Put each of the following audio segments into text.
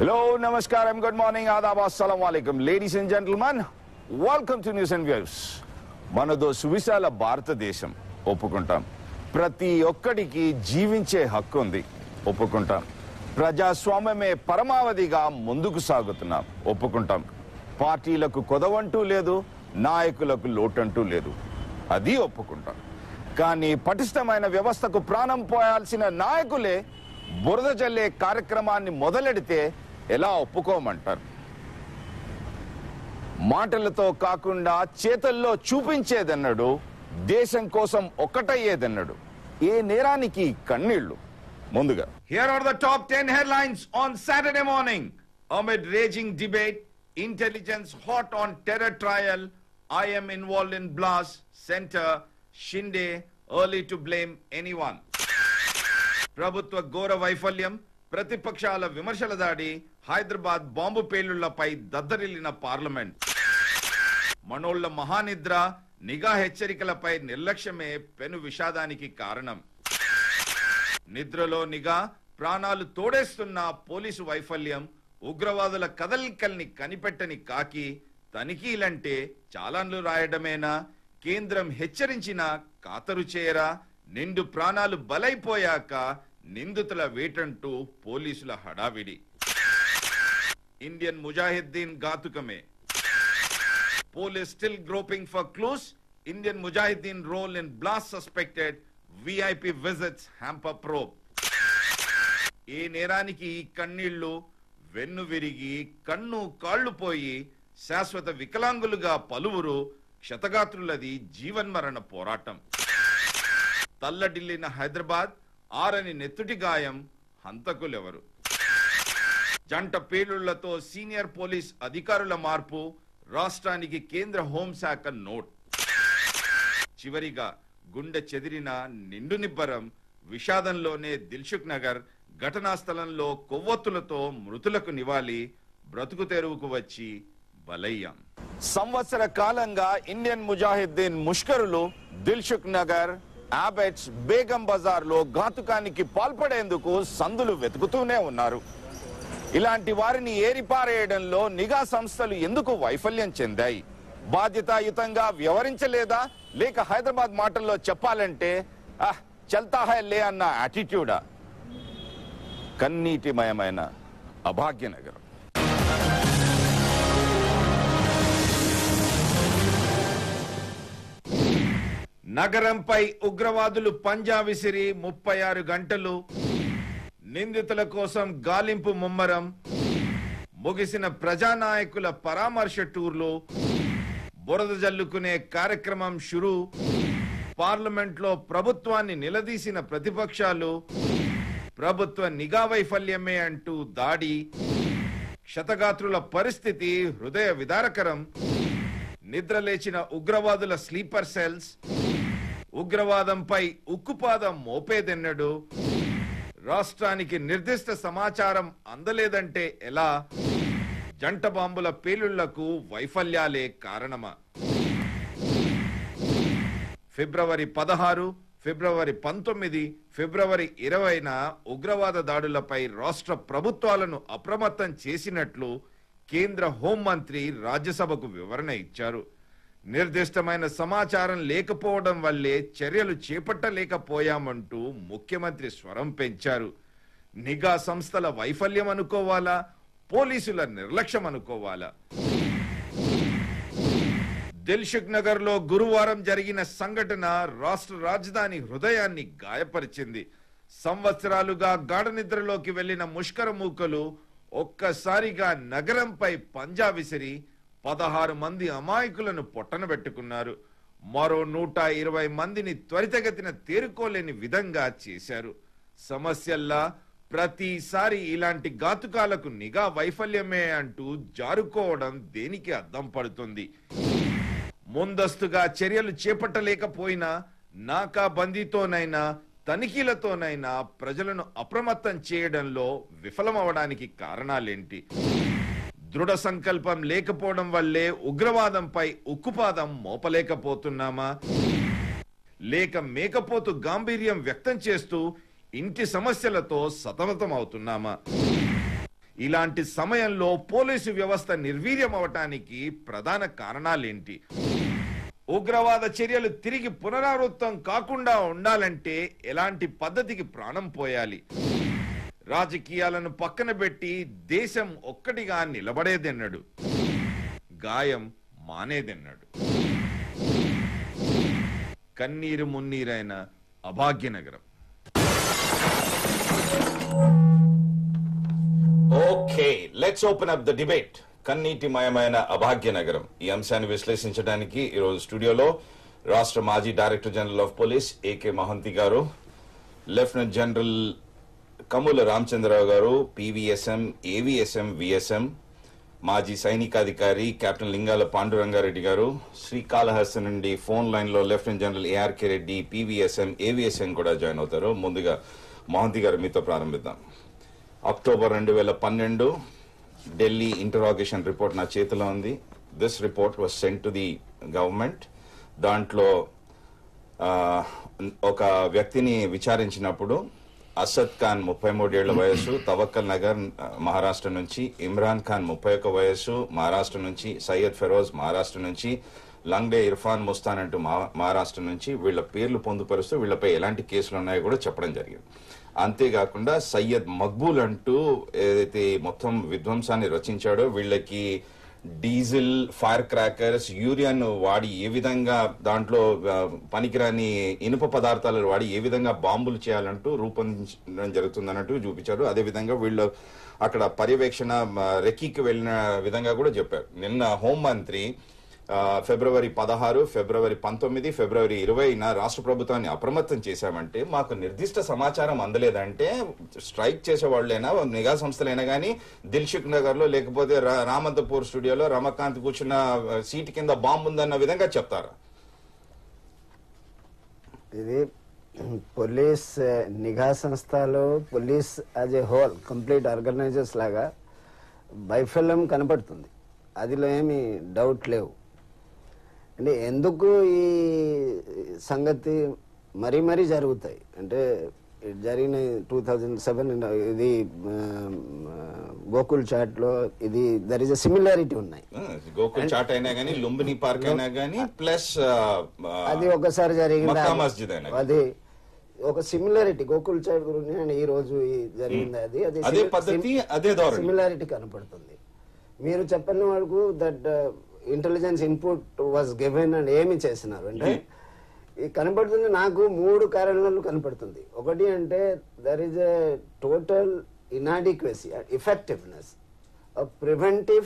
Hello, namaskaram, good morning, adab, assalamu alaikum. Ladies and gentlemen, welcome to News and Views. మనదో సువిశాల భారతదేశం ఒప్పుకుంటాం ప్రతి ఒక్కడికి జీవించే హక్కు ఉంది ఒప్పుకుంటాం ప్రజాస్వామ్యమే పరమావధిగా ముందుకు సాగుతున్నాం ఒప్పుకుంటాం పార్టీలకు కొదవంటూ లేదు నాయకులకు లోటంటూ లేదు అది ఒప్పుకుంటాం కానీ పటిష్టమైన వ్యవస్థకు ప్రాణం పోయాల్సిన నాయకులే బురద జల్లే కార్యక్రమాన్ని మొదలెడితే ఎలా ఒప్పుకోమంటారు మాటలతో కాకుండా చేతల్లో చూపించేదన్నాడు దేశం కోసం ఒక్కటయ్యేదన్నాడు ఏ నేరానికి కన్నీళ్లు ముందుగా here are the top ten headlines on Saturday morning amid raging debate intelligence hot on terror trail IM involve in blast centre Shinde early to blame anyone ప్రభుత్వ ఘోర వైఫల్యం ప్రతిపక్షాల విమర్శల దాడి హైదరాబాద్ బాంబు పేలుళ్లపై దద్దరిల్లిన పార్లమెంట్ మనోళ్ల మహానిద్ర నిఘా హెచ్చరికలపై నిర్లక్ష్యమే పెను విషాదానికి కారణం నిద్రలో నిఘా ప్రాణాలు తోడేస్తున్న పోలీసు వైఫల్యం ఉగ్రవాదుల కదలికల్ని కనిపెట్టని కాకి తనిఖీలంటే చాలాన్లు రాయడమేనా కేంద్రం హెచ్చరించిన కాతరు చేయరా నిండు ప్రాణాలు బలైపోయాక నిందితుల వేటంటూ పోలీసుల హడావిడి ఇండియన్ ముజాహిద్దీన్ ఘాతుకమే police still groping for clues Indian Mujahideen role in blast suspected VIP visits hamper probe ఏ నేరానికి ఈ కన్నీళ్లు వెన్ను విరిగి కన్ను కాళ్ళు పోయి శాశ్వత వికలాంగులుగా పలువురు క్షతగాత్రులది జీవన్మరణ పోరాటం తల్లడిల్లిన హైదరాబాద్ ఆరని నెత్తుటి గాయం హంతకులెవరు జంట పేలుళ్లతో సీనియర్ పోలీస్ అధికారుల మార్పు రాష్ట్రానికి కేంద్ర హోంశాఖ నోట్ చివరిగా గుండె చెదిరిన నిండు నిబ్బరం విషాదంలోనే దిల్సుఖ్ నగర్ ఘటనా స్థలంలో కొవ్వొత్తులతో మృతులకు నివాళి బ్రతుకు తెరువుకు వచ్చి బలయ్యాం సంవత్సర కాలంగా ఇండియన్ ముజాహిద్దీన్ ముష్కరులు దిల్సుఖ్ నగర్ ఆబెట్స్ బేగం బజార్ లో ఘాతుకానికి పాల్పడేందుకు సందులు వెతుకుతూనే ఉన్నారు ఇలాంటి వారిని ఏరిపారేయడంలో నిఘా సంస్థలు ఎందుకు వైఫల్యం చెందాయి బాధ్యతాయుతంగా వ్యవహరించలేదా లేక హైదరాబాద్ మాటల్లో చెప్పాలంటే ఆహ్ చల్తా హై లే అన్న యాటిట్యూడా కన్నీటిమయమైన అభాగ్యనగరం నగరంపై ఉగ్రవాదులు పంజా విసిరి ముప్పై ఆరు గంటలు నిందితుల కోసం గాలింపు ముమ్మరం ముగిసిన ప్రజానాయకుల పరామర్శ టూర్లు బురద జల్లుకునే కార్యక్రమం షురు పార్లమెంట్ లో ప్రభుత్వాన్ని నిలదీసిన ప్రతిపక్షాలు ప్రభుత్వ నిఘా వైఫల్యమే అంటూ దాడి క్షతగాత్రుల పరిస్థితి హృదయ విదారకరం నిద్రలేచిన ఉగ్రవాదుల స్లీపర్ సెల్స్ ఉగ్రవాదంపై ఉక్కుపాదం మోపేదెన్నడు రాష్ట్రానికి నిర్దిష్ట సమాచారం అందలేదంటే ఎలా జంట బాంబుల పేలుళ్లకు వైఫల్యాలే కారణమా ఫిబ్రవరి పదహారు ఫిబ్రవరి పంతొమ్మిది ఫిబ్రవరి ఇరవైన ఉగ్రవాద దాడులపై రాష్ట్ర ప్రభుత్వాలను అప్రమత్తం చేసినట్లు కేంద్ర హోంమంత్రి రాజ్యసభకు వివరణ ఇచ్చారు నిర్దిష్టమైన సమాచారం లేకపోవడం వల్లే చర్యలు చేపట్టలేకపోయామంటూ ముఖ్యమంత్రి స్వరం పెంచారు నిఘా సంస్థల వైఫల్యం అనుకోవాలా పోలీసుల నిర్లక్ష్యం అనుకోవాలా దిల్సుఖ్ నగర్ లో గురువారం జరిగిన సంఘటన రాష్ట్ర రాజధాని హృదయాన్ని గాయపరిచింది సంవత్సరాలుగా గాఢ నిద్రలోకి వెళ్లిన ముష్కర మూకలు ఒక్కసారిగా నగరంపై పంజా విసిరి పదహారు మంది అమాయకులను పొట్టనబెట్టుకున్నారు మరో నూట ఇరవై మందిని త్వరితగతిన తేరుకోలేని విధంగా చేశారు సమస్యల్లా ప్రతిసారి ఇలాంటి ఘాతుకాలకు నిఘా వైఫల్యమే అంటూ జారుకోవడం దేనికి అద్దం పడుతుంది ముందస్తుగా చర్యలు చేపట్టలేకపోయినా నాకా బందీతోనైనా తనిఖీలతోనైనా ప్రజలను అప్రమత్తం చేయడంలో విఫలమవడానికి కారణాలేంటి దృఢ సంకల్పం లేకపోవడం వల్లే ఉగ్రవాదంపై ఉక్కుపాదం మోపలేకపోతున్నామా లేక మేకపోతు గాంభీర్యం వ్యక్తం చేస్తూ ఇంటి సమస్యలతో సతమతం అవుతున్నామా ఇలాంటి సమయంలో పోలీసు వ్యవస్థ నిర్వీర్యం అవటానికి ప్రధాన కారణాలేంటి ఉగ్రవాద చర్యలు తిరిగి పునరావృతం కాకుండా ఉండాలంటే ఎలాంటి పద్ధతికి ప్రాణం పోయాలి రాజకీయాలను పక్కన పెట్టి దేశం ఒక్కటిగా నిలబడేదెన్నడు గాయం మానేదెన్నడు కన్నీరు మున్నీరైన అభాగ్యనగరం okay let's open up the debate కన్నీటిమయమైన అభాగ్యనగరం ఈ అంశాన్ని విశ్లేషించడానికి ఈరోజు స్టూడియోలో రాష్ట్ర మాజీ director general of police AK Mohanty garu lieutenant general Kammula Ramachandra Rao గారు పివిఎస్ఎం ఏవిఎస్ఎం విఎస్ఎం మాజీ సైనికాధికారి కెప్టెన్ లింగాల పాండురంగారెడ్డి గారు శ్రీకాళహస్తి నుండి ఫోన్ లైన్ లో lieutenant general ARK Reddy PVSM AVSM కూడా జాయిన్ అవుతారు ముందుగా మహంతి గారు మీతో ప్రారంభిద్దాం అక్టోబర్ రెండు వేల పన్నెండు ఢిల్లీ ఇంటరాగేషన్ రిపోర్ట్ నా చేతిలో ఉంది this report was sent to the government దాంట్లో ఆ, ఒక వ్యక్తిని విచారించినప్పుడు అసద్ ఖాన్ ముప్పై మూడేళ్ల వయస్సు తవక్కల్ నగర్ ఆ, మహారాష్ట్ర నుంచి ఇమ్రాన్ ఖాన్ ముప్పై ఒక్క వయస్సు మహారాష్ట్ర నుంచి సయ్యద్ ఫెరోజ్ మహారాష్ట్ర నుంచి లంగ్డే ఇర్ఫాన్ ముస్తాన్ అంటూ మహా- మహారాష్ట్ర నుంచి వీళ్ళ పేర్లు పొందుపరుస్తూ వీళ్ళపై ఎలాంటి కేసులు ఉన్నాయో కూడా చెప్పడం జరిగింది అంతేకాకుండా సయ్యద్ మక్బూల్ అంటూ ఏదైతే ఈ మొత్తం విధ్వంసాన్ని రచించాడో వీళ్ళకి డీజిల్ ఫైర్ క్రాకర్స్ యూరియాను వాడి ఏ విధంగా దాంట్లో ఆ, పనికిరాని ఇనుప పదార్థాలను వాడి ఏ విధంగా బాంబులు చేయాలంటూ రూపొందించడం జరుగుతుందన్నట్టు చూపించారు అదే విధంగా వీళ్ళు అక్కడ పర్యవేక్షణ ఆ, రెక్కీకి వెళ్ళిన విధంగా కూడా చెప్పారు నిన్న హోంమంత్రి ఆ, ఫిబ్రవరి పదహారు ఫిబ్రవరి పంతొమ్మిది ఫిబ్రవరి ఇరవైన రాష్ట్ర ప్రభుత్వాన్ని అప్రమత్తం చేశామంటే మాకు నిర్దిష్ట సమాచారం అందలేదంటే స్ట్రైక్ చేసే వాళ్ళైనా నిఘా సంస్థలైనా కానీ దిల్షుక్ నగర్ లో లేకపోతే రా- రామంతపూర్ స్టూడియోలో రమకాంత్ కూర్చున్న ఆ, సీట్ కింద బాంబు ఉందన్న విధంగా చెప్తారా ఇది పోలీస్ ఆ, నిఘా సంస్థలు police as a whole complete organisers లాగా వైఫల్యం కనపడుతుంది అదిలో ఏమి డౌట్ లేవు అంటే ఎందుకు ఈ సంగతి మరీ మరీ జరుగుతాయి అంటే ఇది జరిగిన టూ థౌజండ్ సెవెన్ ఇది ఆ, గోకుల్ చాట్ లో ఇది దర్ ఇస్ అ సిమిలారిటీ ఉన్నాయి ఆ, గోకుల్ చాట్ అయినా కానీ లుంబిని పార్క్ అయినా కానీ ప్లస్ అది ఒకసారి జరిగింది మక్కా మస్జిద్ అయినా అది ఒక సిమిలారిటీ గోకుల్ చాట్ గురించి నేను ఈ రోజు ఈ జరిగింది అది అది అదే పద్ధతి, అదే ధోరణి. సిమిలారిటీ కనపడుతుంది మీరు చెప్పిన వాళ్ళకు that intelligence input was given and ఏమి చేసినారు అంటే ఈ కనపడుతుంది నాకు మూడు కారణాలు కనపడుతుంది ఒకటి అంటే there is a total inadequacy effectiveness preventive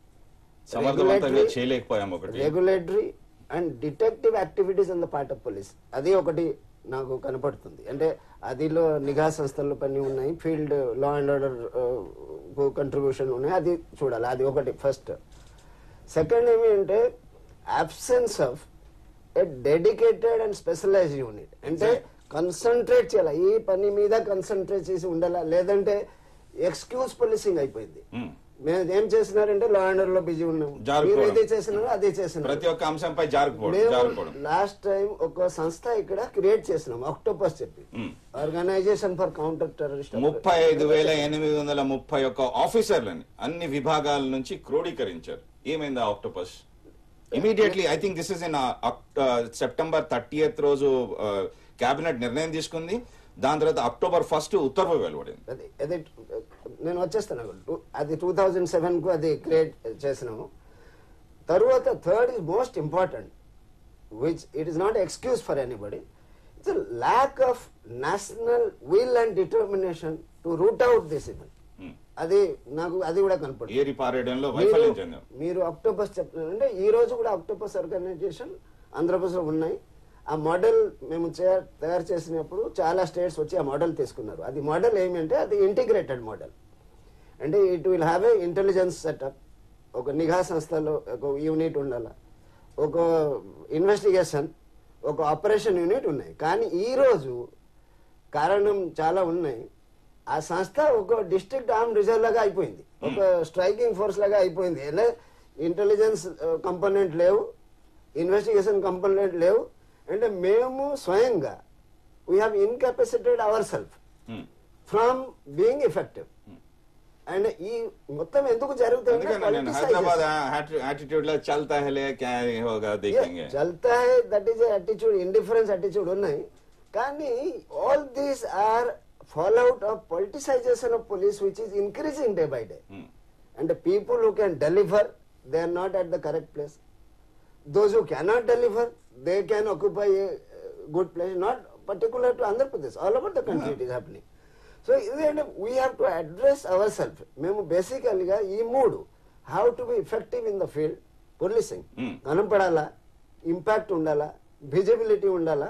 సమర్థవంతంగా చేయలేకపోయాం ఒకటి regulatory and detective activities on the part of police అది ఒకటి నాకు కనపడుతుంది అంటే అదిలో నిఘా సంస్థలు పని ఉన్నాయి field law and order contribution ఉన్నాయి అది చూడాలి అది ఒకటి ఫస్ట్ సెకండ్ ఏమి అంటే absence of a dedicated and specialise unit అంటే కన్సన్ట్రేట్ చేయాలి ఈ పని మీద కన్సన్ట్రేట్ చేసి ఉండాలా లేదంటే ఎక్స్క్యూజ్ పోలీసింగ్ అయిపోయింది Hmm. మేము ఏం చేసినారంటే లా అండ్ ఆర్డర్ లో బిజీ ఉన్నాం జారుకోవడం. మీరు ఏది చేసినారో అదే చేసినారు ప్రతి ఒక్క అంశంపై జారుకోవడం మేము జారుకోవడం లాస్ట్ టైం ఒక సంస్థ ఇక్కడ క్రియేట్ చేసినాం అక్టోపస్ చెప్పి Hmm. Organisation for counter terrorist ముప్పై ఐదు వేల ఎనిమిది వందల ముప్పై ఒక్క ఆఫీసర్లని అన్ని విభాగాల నుంచి క్రోడీకరించారు ఏమైంది octopus immediately I think this is in September thirtieth రోజు కేబినెట్ నిర్ణయం తీసుకుంది దాని తర్వాత అక్టోబర్ ఫస్ట్ ఉత్తర్వు వెలువడింది అది అది నేను వచ్చేస్తాను అక్కడ. టూ- అది టూ థౌజండ్ సెవెన్ కు అది క్రియేట్ చేసినాము తరువాత third is most important which it is not excuse for anybody it's lack of national will and determination to root out this event Hmm. అది నాకు అది కూడా కనపడుతుంది ఏరి పారేయడంలో వైఫల్యం చెందాం మీరు- మీరు అక్టోపస్ చెప్తున్నారంటే ఈ రోజు కూడా అక్టోపస్ ఆర్గనైజేషన్ ఆంధ్రప్రదేశ్ లో ఉన్నాయి ఆ మోడల్ మేము చే- తయారు చేసినప్పుడు చాలా స్టేట్స్ వచ్చి ఆ మోడల్ తీసుకున్నారు అది మోడల్ ఏమంటే అది ఇంటిగ్రేటెడ్ మోడల్ అంటే it will have a intelligence setup ఒక నిఘా సంస్థలో ఒక యూనిట్ ఉండాలి ఒక ఇన్వెస్టిగేషన్ ఒక ఆపరేషన్ యూనిట్ ఉన్నాయి కానీ ఈ రోజు కారణం చాలా ఉన్నాయి ఆ సంస్థ ఒక డిస్ట్రిక్ట్ ఆర్మ్ రిజర్వ్ లాగా అయిపోయింది ఒక స్ట్రైకింగ్ ఫోర్స్ లాగా అయిపోయింది అంటే ఇంటెలిజెన్స్ కంపోనెంట్ లేవు ఇన్వెస్టిగేషన్ కంపోనెంట్ లేవు అంటే మేము స్వయంగా we have incapacitated our self Hmm. From being effective and ఈ మొత్తం ఎందుకు జరుగుతుంది అందుకని నేను హైదరాబాద్ యాటిట్యూడ్ లో చల్తా హెలే క్యా హోగా దేఖేంగే చల్తా హై that is attitude indifference attitude ఉన్నాయి కానీ all these are fallout of politicisation of police which is increasing day by day and people who can deliver they are not at the correct place those who cannot deliver, they can occupy a uh, good place, not particular to Andhra Pradesh, all over the country it is happening. So ఇది we have to address our self మేము బేసికల్గా ఈ మూడు how to be effective in the field policing Hmm. కనపడాలా impact ఉండాలా visibility ఉండాలా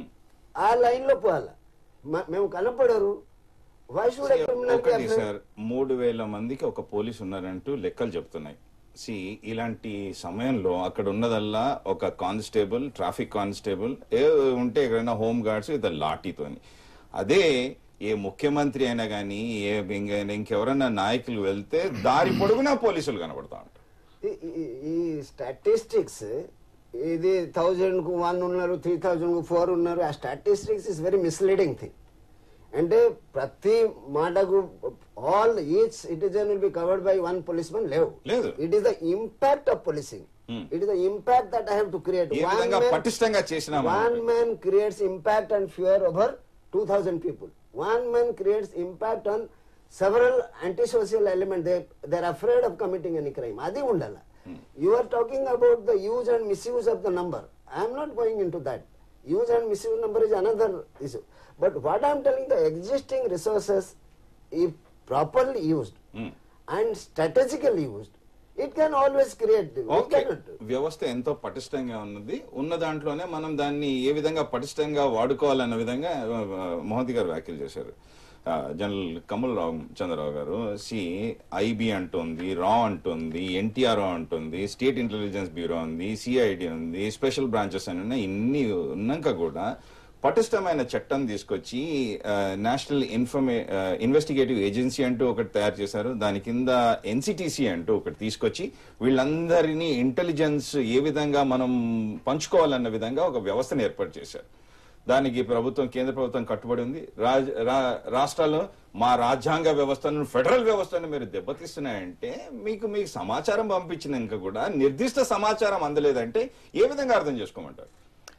ఆ line లో పోవాలా మ- మేము కనపడరు వై షుడ్ ఒకటి సార్ మూడు వేల మందికి ఒక పోలీస్ ఉన్నారంటూ లెక్కలు చెప్తున్నాయి సి ఇలాంటి సమయంలో అక్కడ ఉన్నదల్లా ఒక కానిస్టేబుల్ ట్రాఫిక్ కానిస్టేబుల్ ఏ ఉంటే ఎక్కడైనా హోమ్ గార్డ్స్ విత్ లాఠీతోని అదే ఏ ముఖ్యమంత్రి అయినా కానీ ఏ ఇంక- ఇంకెవరైనా నాయకులు వెళ్తే దారి పొడుగునా పోలీసులు కనబడతా ఉంటారు ఈ- ఈ- ఈ స్టాటిస్టిక్స్ ఇది థౌజండ్ కు వన్ ఉన్నారు త్రీ థౌజండ్ కు ఫోర్ ఉన్నారు ఆ statistics is very misleading thing అంటే ప్రతి మాటకు all each citizen will be covered by one policeman లేవు లేదు. It is the impact of policing Hmm. It is the impact that I have to create a విధంగా పటిష్టంగా చేసినామా one man creates impact and fear over two thousand people one man creates impact on several anti social element they they are afraid of committing any crime అది ఉండాల you are talking about the use and misuse of the number I'm not going in to that use and misuse number is another issue but what I'm telling the existing resources ఈ properly used Hmm. And strategical used it can always create okay వ్యవస్థ ఎంతో పటిష్టంగా ఉన్నది ఉన్న దాంట్లోనే మనం దాన్ని ఏ విధంగా పటిష్టంగా వాడుకోవాలన్న విధంగా ఆ, ఆ, మోహంతి గారు వ్యాఖ్యలు చేశారు ఆ, జనరల్ కమల్ రావు చంద్రరావు గారు సి ఐబి అంటుంది రా అంటుంది ఎన్టీఆర్ అంటుంది స్టేట్ ఇంటెలిజెన్స్ బ్యూరో ఉంది సిఐడి ఉంది స్పెషల్ బ్రాంచెస్ అని ఉన్నాయి ఇన్ని ఉన్నాక కూడా పటిష్టమైన చట్టం తీసుకొచ్చి ఆ, నేషనల్ ఇన్ఫర్మే ఆ, ఇన్వెస్టిగేటివ్ ఏజెన్సీ అంటూ ఒకటి తయారు చేశారు దాని కింద ఎన్సిటిసి అంటూ ఒకటి తీసుకొచ్చి వీళ్ళందరినీ ఇంటెలిజెన్స్ ఏ విధంగా మనం పంచుకోవాలన్న విధంగా ఒక వ్యవస్థను ఏర్పాటు చేశారు దానికి ప్రభుత్వం కేంద్ర ప్రభుత్వం కట్టుబడి ఉంది రాజ్- రా- రాష్ట్రాల్లో మా రాజ్యాంగ వ్యవస్థను ఫెడరల్ వ్యవస్థను మీరు దెబ్బతీస్తున్నాయంటే మీకు మీకు సమాచారం పంపించినాక కూడా నిర్దిష్ట సమాచారం అందలేదంటే ఏ విధంగా అర్థం చేసుకోమంటారు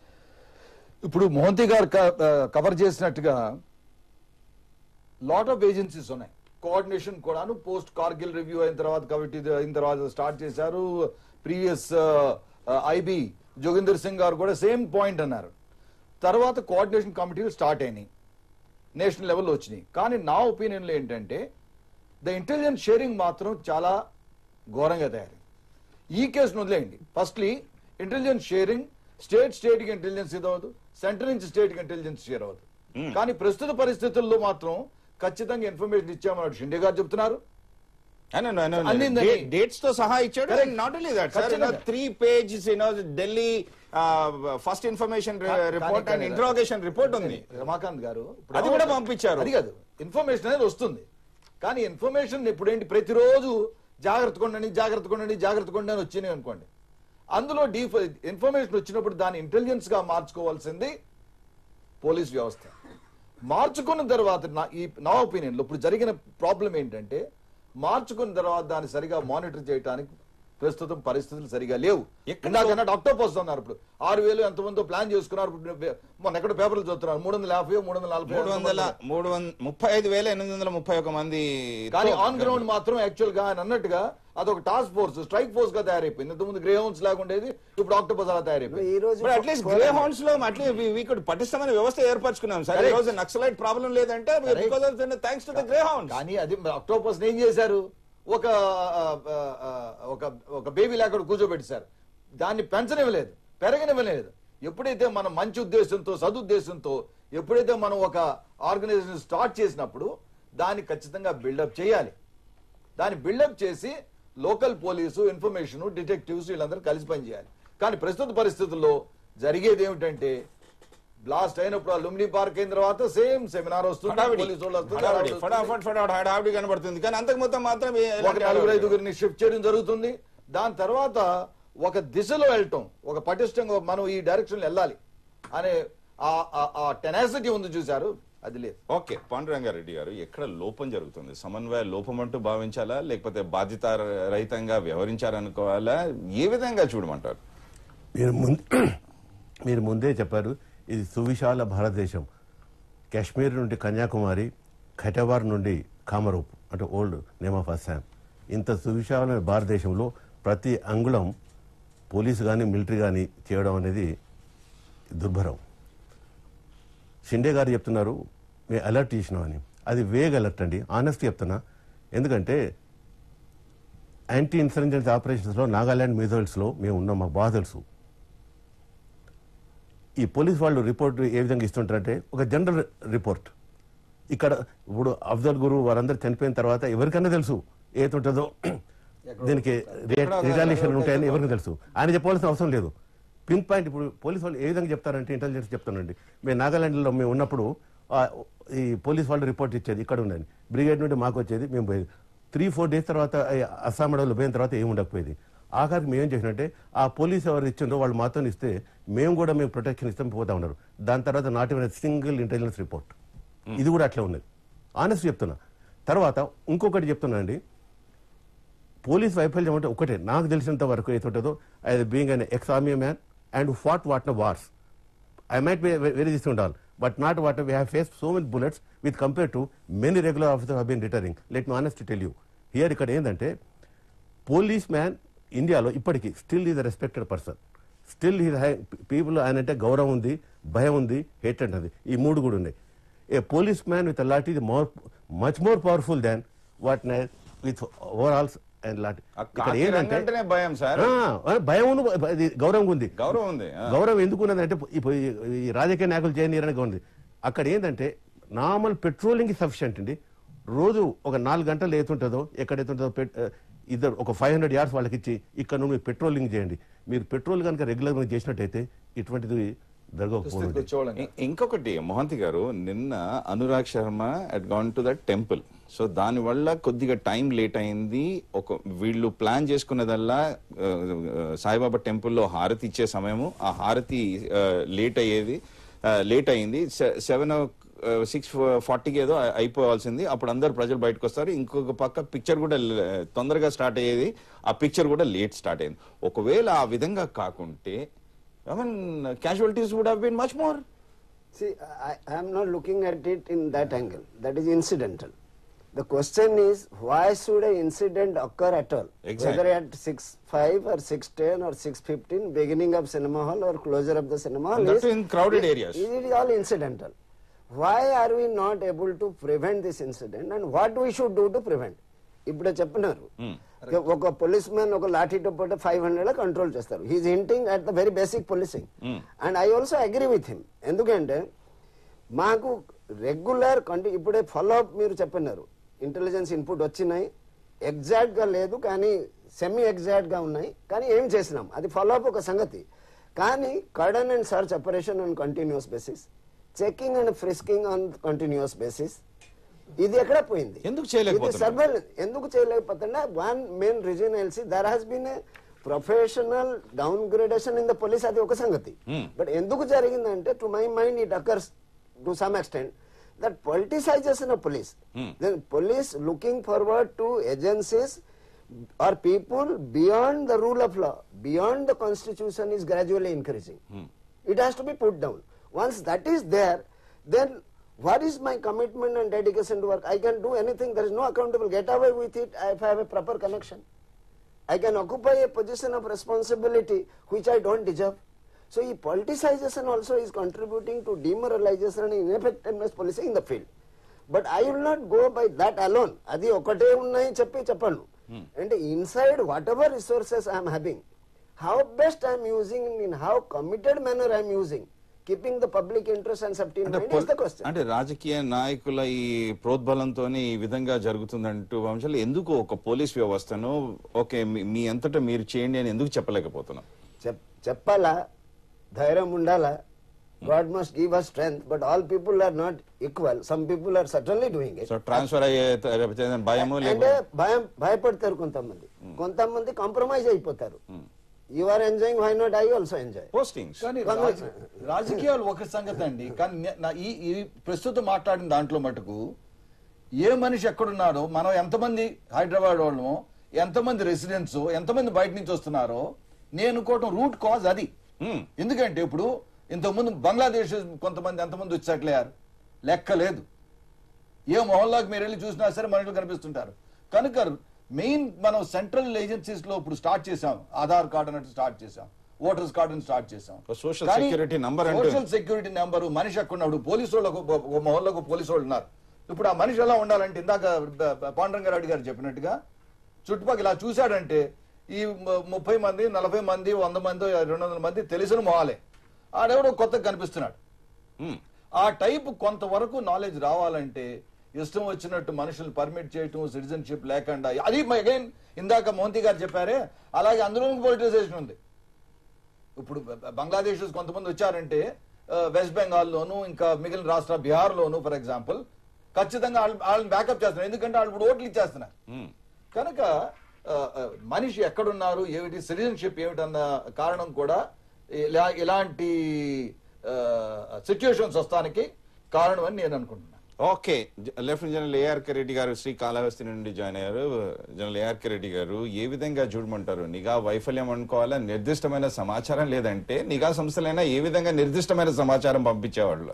ఇప్పుడు మోహంతి గారు క- ఆ, కవర్ చేసినట్టుగా లాట్ ఆఫ్ ఏజెన్సీస్ ఉన్నాయి కోఆర్డినేషన్ కూడాను పోస్ట్ కార్గిల్ రివ్యూ అయిన తర్వాత కాబట్టి ఇది అయిన తర్వాత స్టార్ట్ చేశారు ప్రీవియస్ ఐబి జోగిందర్ సింగ్ గారు కూడా సేమ్ పాయింట్ అన్నారు తర్వాత కోఆర్డినేషన్ కమిటీలు స్టార్ట్ అయినాయి నేషనల్ లెవెల్లో వచ్చినాయి కానీ నా ఒపీనియన్లో ఏంటంటే ద ఇంటెలిజెన్స్ షేరింగ్ మాత్రం చాలా ఘోరంగా తయారైంది ఈ కేసును వదిలేయండి firstly intelligence sharing state state కి ఇంటెలిజెన్స్ ఇది అవ్వదు సెంటర్ నుంచి స్టేట్ కి ఇంటెలిజెన్స్ షేర్ అవ్వదు కానీ ప్రస్తుత పరిస్థితుల్లో మాత్రం ఖచ్చితంగా ఇన్ఫర్మేషన్ ఇచ్చామని షిండే గారు చెప్తున్నారు అందిందని. డేట్స్ తో సహా ఇచ్చాడు Correct. Not only that sir ఖచ్చితంగా. Three pages you know Delhi first information report and కానీ- ఇంట్రోగేషన్ రిపోర్ట్ ఉంది రమాకాంత్ గారు ఇప్పుడు అది కూడా పంపించారు. అది కాదు ఇన్ఫర్మేషన్ అనేది వస్తుంది కానీ ఇన్ఫర్మేషన్ ఇప్పుడు ఏంటి ప్రతిరోజు జాగ్రత్త కొండండి జాగ్రత్త కొండండి జాగ్రత్త కొండండి అని వచ్చినాయి అనుకోండి అందులో డీ ఇన్ఫర్మేషన్ వచ్చినప్పుడు దాన్ని ఇంటెలిజెన్స్ గా మార్చుకోవాల్సింది పోలీస్ వ్యవస్థ మార్చుకున్న తర్వాత నా ఈ నా ఒపీనియన్ లో ఇప్పుడు జరిగిన ప్రాబ్లం ఏంటంటే మార్చుకున్న తర్వాత దాన్ని సరిగా మానిటర్ చేయడానికి ప్రస్తుతం పరిస్థితులు సరిగా లేవు ఎక్కడ ఇందాకన్నా అక్టోపస్ అన్నారు ఇప్పుడు ఆరు వేలు ఎంతమందో ప్లాన్ చేసుకున్నారు ఇప్పుడు మొన్న ఎక్కడ పేపర్లు చూస్తున్నారు మూడు వందల యాభై మూడు వందల నలభై మూడు వందల మూడు వంద ముప్పై ఐదు వేల ఎనిమిది వందల ముప్పై ఒక మంది కానీ ఆన్ గ్రౌండ్ మాత్రం యాక్చువల్ గా ఆయన అన్నట్టుగా అదొక టాస్క్ ఫోర్స్ స్ట్రైక్ ఫోర్స్ గా తయారైపోయింది ఇంతకుముందు గ్రే హౌన్స్ లాగా ఉండేది ఇప్పుడు ఆక్టోపస్ అలా తయారైపోయింది ఈ రోజు అట్లీస్ట్ గ్రే హౌన్స్ లో అట్లీస్ట్ వీకుడు పటిష్టమైన వ్యవస్థ ఏర్పరచుకున్నాం సార్ ఈ Correct. రోజు నక్సలైట్ ప్రాబ్లం లేదంటే because of thanks to the Greyhounds కానీ అది అక్టోపస్ ఏం చేశారు ఒక ఆ, ఆ, ఆ, ఒక ఒక బేబీ లాగా కూర్చోబెట్టారు దాన్ని పెంచనివ్వలేదు పెరగనివ్వలేదు ఎప్పుడైతే మనం మంచి ఉద్దేశంతో సదుద్దేశంతో ఎప్పుడైతే మనం ఒక ఆర్గనైజేషన్ స్టార్ట్ చేసినప్పుడు దాన్ని ఖచ్చితంగా బిల్డప్ చేయాలి దాన్ని బిల్డప్ చేసి లోకల్ పోలీసు ఇన్ఫర్మేషన్ డిటెక్టివ్స్ వీళ్ళందరూ కలిసి పనిచేయాలి కానీ ప్రస్తుత పరిస్థితుల్లో జరిగేది ఏమిటంటే బ్లాస్ట్ అయినప్పుడు ఆ లుమ్ని పార్క్ అయిన తర్వాత సేమ్ సెమినార్ వస్తుంది హడావిడి పోలీసు వాళ్ళు వస్తుంది, హడావిడి హడావిడి వస్తుంది. ఫటాఫట్ ఫటాఫట్ హడావిడి కనబడుతుంది కానీ అంతకు మొత్తం మాత్రం ఏ- ఒక నలుగురు ఐదుగురిని షిఫ్ట్ చేయడం జరుగుతుంది దాని తర్వాత ఒక దిశలో వెళ్ళటం ఒక పటిష్టంగా మనం ఈ డైరెక్షన్ వెళ్ళాలి అనే ఆ టెనాసిటీ ఉంది చూశారు అది లేదు ఓకే పాండురంగారెడ్డి గారు ఎక్కడ లోపం జరుగుతుంది సమన్వయ లోపం అంటూ భావించాలా లేకపోతే బాధ్యత రహితంగా వ్యవహరించారనుకోవాలా ఏ విధంగా చూడమంటారు మీరు ముందు మీరు ముందే చెప్పారు ఇది సువిశాల భారతదేశం కాశ్మీర్ నుండి కన్యాకుమారి ఖటవార్ నుండి కామరూప్ అంటే ఓల్డ్ నేమ్ ఆఫ్ అస్సాం ఇంత సువిశాలమైన భారతదేశంలో ప్రతి అంగుళం పోలీసు కానీ మిలిటరీ కానీ చేయడం అనేది దుర్భరం షిండే గారు చెప్తున్నారు మేము అలర్ట్ చేసినామని అది వేగ్ అలర్ట్ అండి ఆనెస్ట్ చెప్తున్నా ఎందుకంటే యాంటీ ఇన్సర్జెన్స్ ఆపరేషన్స్లో నాగాల్యాండ్ మిజైల్స్లో మేము ఉన్నాం మాకు బాగా తెలుసు ఈ పోలీస్ వాళ్ళు రిపోర్ట్ ఏ విధంగా ఇస్తుంటారంటే ఒక జనరల్ రిపోర్ట్ ఇక్కడ ఇప్పుడు అఫ్జల్ గురు వారందరూ చనిపోయిన తర్వాత ఎవరికైనా తెలుసు ఏతుంటుందో దీనికి రిటాలియేషన్ ఉంటాయని ఎవరికి తెలుసు ఆయన చెప్పవలసిన అవసరం లేదు పిన్ పాయింట్ ఇప్పుడు పోలీస్ వాళ్ళు ఏ విధంగా చెప్తారంటే ఇంటెలిజెన్స్ చెప్తానండి మేము నాగాలాండ్లో మేము ఉన్నప్పుడు ఆ, ఈ పోలీస్ వాళ్ళు రిపోర్ట్ ఇచ్చేది ఇక్కడ ఉందని బ్రిగేడ్ నుండి మాకు వచ్చేది మేము పోయేది త్రీ ఫోర్ డేస్ తర్వాత ఈ అస్సాం అడవులు పోయిన తర్వాత ఏమి ఉండకపోయేది ఆఖరికి మేము ఏం చేసినట్టే ఆ పోలీస్ ఎవరు ఇచ్చిండ్రో వాళ్ళు మాతో ఇస్తే మేము కూడా మేము ప్రొటెక్షన్ ఇస్తాం పోతా ఉన్నారు దాని తర్వాత not even single intelligence report ఇది కూడా అట్లా ఉన్నది ఆనెస్ట్ చెప్తున్నా తర్వాత ఇంకొకటి చెప్తున్నా అండి పోలీస్ వైఫల్యం అంటే ఒకటే నాకు తెలిసినంత వరకు ఏతుంటుందో అది being an ex army man and fought what న wars I might be very this ఉండాలి but not what we have face so many bullets with compare to many regular officer have been returning let me honest tell you here ఇక్కడ ఏంటంటే policeman ఇండియాలో ఇప్పటికీ still is respected person still is high people ఆయన అంటే గౌరవం ఉంది భయం ఉంది హేటెడ్ ఉంది ఈ మూడు కూడా ఉన్నాయి a policeman with lot is more much more powerful than what with overalls and lot ఆ కాకి రంగంటేనే భయం సార్ భయం ఉంది, ఇది గౌరవం ఉంది గౌరవం ఉంది ఆ. గౌరవం ఎందుకు ఉన్నదంటే ఇప్పుడు ఈ- ఈ రాజకీయ నాయకులు చేయనీయడానికి ఉంది అక్కడ ఏంటంటే నార్మల్ పెట్రోలింగ్ సఫిషియంట్ అండి రోజు ఒక నాలుగు గంటలు ఏతుంటుందో ఎక్కడ ఏతుంటుందో పెట్- ఇద్దరు ఒక ఫైవ్ హండ్రెడ్ యార్డ్స్ వాళ్ళకి ఇచ్చి ఇక్కడ నుండి మీరు పెట్రోలింగ్ చేయండి మీరు పెట్రోల్ కనుక రెగ్యులర్గా చేసినట్టయితే ఇటువంటిది జరగకపోతుంది తెచ్చేవాళ్ళం ఇ- ఇంకొకటి మోహంతి గారు నిన్న Anurag Sharma at gone to the temple so దాని వల్ల కొద్దిగా టైం లేట్ అయింది ఒక వీళ్ళు ప్లాన్ చేసుకున్నదల్లా ఆ, ఆ, సాయిబాబా టెంపుల్లో హారతి ఇచ్చే సమయము ఆ హారతి లేట్ అయ్యేది లేట్ అయింది సెవెన్ సిక్స్ ఫార్టీకి ఏదో అయి- అయిపోవాల్సింది అప్పుడు అందరు ప్రజలు బయటకు వస్తారు ఇంకొక పక్క పిక్చర్ కూడా ల- తొందరగా స్టార్ట్ అయ్యేది ఆ పిక్చర్ కూడా లేట్ స్టార్ట్ అయింది ఒకవేళ ఆ విధంగా కాకుంటే I mean casualties would have been much more See, I, I am not looking at it in that angle. That is incidental. The question is, why should an incident occur at all? Exactly. Whether at 6.5 or 6.10 or 6.15, beginning of cinema hall or closure of the cinema hall. And that is- too in crowded it- areas. It is all incidental. Why are we not able to prevent this incident and what we should do to prevent? ఇప్పుడే చెప్పినారు ఒక police man ఒక లాఠీతో పోతే five hundred control చేస్తారు he's hinting at the very basic policing and I also agree with him ఎందుకంటే మాకు regular కంటి ఇప్పుడే ఫాలో అప్ మీరు చెప్పినారు ఇంటెలిజెన్స్ ఇన్పుట్ వచ్చినాయి ఎగ్జాక్ట్ గా లేదు కానీ సెమీ ఎగ్జాక్ట్ గా ఉన్నాయి కానీ ఏం చేసినాం అది ఫాలో అప్ ఒక సంగతి కానీ cordon and search operation on continuous basis checking and frisking on continuous basis ఇది ఎక్కడ పోయింది ఎందుకు చేయలేకపోతున్నారు? సర్వేలెన్స్ ఎందుకు చేయలేకపోతున్నా one main reason else there has been a professional downgradation in the police అది ఒక సంగతి బట్ ఎందుకు జరిగిందంటే to my mind it occurs to some extent that politicisation of police then police looking forward to agencies or people beyond the rule of law, beyond the constitution is gradually increasing. It has to be put down. Once that is there, then what is my commitment and dedication to work? I can do anything. There is no accountable. Get away with it if I have a proper connection. I can occupy a position of responsibility which I don't deserve. So, ఈ politicization also is contributing to demoralization and ineffectiveness policy in the field. But I will not go by that alone అది ఒకటే ఉన్నాయి చెప్పి చెప్పను అంటే inside whatever resources I'm having how best I'm using in how committed manner I'm using keeping the public interest and safety అంటే mind పొల్- is the question అంటే రాజకీయ నాయకుల ఈ ప్రోద్బలంతో ఈ విధంగా జరుగుతుందంటూ వంశాలు ఎందుకు ఒక పోలీస్ వ్యవస్థను ఓకే మీ- మీ అంతటా మీరు చేయండి అని ఎందుకు చెప్పలేకపోతున్నాం చెప్పాలా ధైర్యం ఉండాలా God must give us strength but all people are not equal some people are suddenly doing it so transfer అయ్యే త- లేకపోతే ఏదైనా భయము అంటే లేకపోతే భయం భయపడతారు కొంతమంది కొంతమంది కాంప్రమైజ్ అయిపోతారు you are enjoying why not I also enjoy postings కానీ రాజ- రాజకీయాలు ఒక సంగతి అండి కానీ నే- నా ఈ ఈ ప్రస్తుతం మాట్లాడిన దాంట్లో మటుకు ఏ మనిషి ఎక్కడున్నారో మనం ఎంతమంది హైదరాబాద్ వాళ్ళమో ఎంతమంది రెసిడెంట్స్ ఎంతమంది బయట నుంచి వస్తున్నారో నేను అనుకోవటం రూట్ కాజ్ అది Hmm. ఎందుకంటే ఇప్పుడు ఇంతకుముందు బంగ్లాదేశ్ కొంతమంది ఎంతమంది వచ్చి సెటిల్ అయ్యారు లెక్క లేదు ఏ మొహల్లాకి మీరు వెళ్ళి చూసినా సరే మనుషులు కనిపిస్తుంటారు కనుక మెయిన్ మనం సెంట్రల్ ఏజెన్సీస్ లో ఇప్పుడు స్టార్ట్ చేసాం ఆధార్ కార్డు అన్నట్టు స్టార్ట్ చేసాం ఓటర్స్ కార్డు స్టార్ట్ చేసాం ఒక social security number అంటూ- సోషల్ సెక్యూరిటీ నెంబర్ మనిషి ఎక్కడున్నాడు పోలీసు వాళ్ళకు ఒక మొహల్లోకి పోలీసు వాళ్ళు ఉన్నారు ఇప్పుడు ఆ మనిషి ఎలా ఉండాలంటే ఇందాక బ- బ- పాండురంగారెడ్డి గారు చెప్పినట్టుగా చుట్టుపక్కల ఇలా చూశాడంటే ఈ ము- ముప్పై మంది నలభై మంది వంద మంది రెండు వందల మంది తెలిసిన మొహాలే ఆడెవడో కొత్తగా కనిపిస్తున్నాడు ఆ టైప్ కొంతవరకు నాలెడ్జ్ రావాలంటే ఇష్టం వచ్చినట్టు మనుషులు పర్మిట్ చేయటం సిటిజన్షిప్ లేకుండా అది అగైన్ ఇందాక మోంతి గారు చెప్పారే అలాగే అందులో పొలిటిసైజేషన్ ఉంది ఇప్పుడు బ- బ- బంగ్లాదేశ్ కొంతమంది వచ్చారంటే ఆ, వెస్ట్ బెంగాల్లోను ఇంకా మిగిలిన రాష్ట్ర బీహార్లోను ఫర్ ఎగ్జాంపుల్ ఖచ్చితంగా వాళ్ళ- వాళ్ళని బ్యాకప్ చేస్తున్నారు ఎందుకంటే వాళ్ళు ఇప్పుడు ఓట్లు ఇచ్చేస్తున్నారు కనుక ఆ, ఆ, మనిషి ఎక్కడున్నారు ఏమిటి సిటిజన్షిప్ ఏమిటన్న కారణం కూడా ఇలా ఇలాంటి సిచ్యుయేషన్స్ వస్తానికి కారణం అని నేను అనుకుంటున్నాను okay lieutenant general A R K Reddy గారు శ్రీకాళహస్తి నుండి జాయిన్ అయ్యారు జనరల్ ఏఆర్ కే రెడ్డి గారు ఏ విధంగా చూడమంటారు నిఘా వైఫల్యం అనుకోవాలా నిర్దిష్టమైన సమాచారం లేదంటే నిఘా సంస్థలైనా ఏ విధంగా నిర్దిష్టమైన సమాచారం పంపించేవాళ్ళు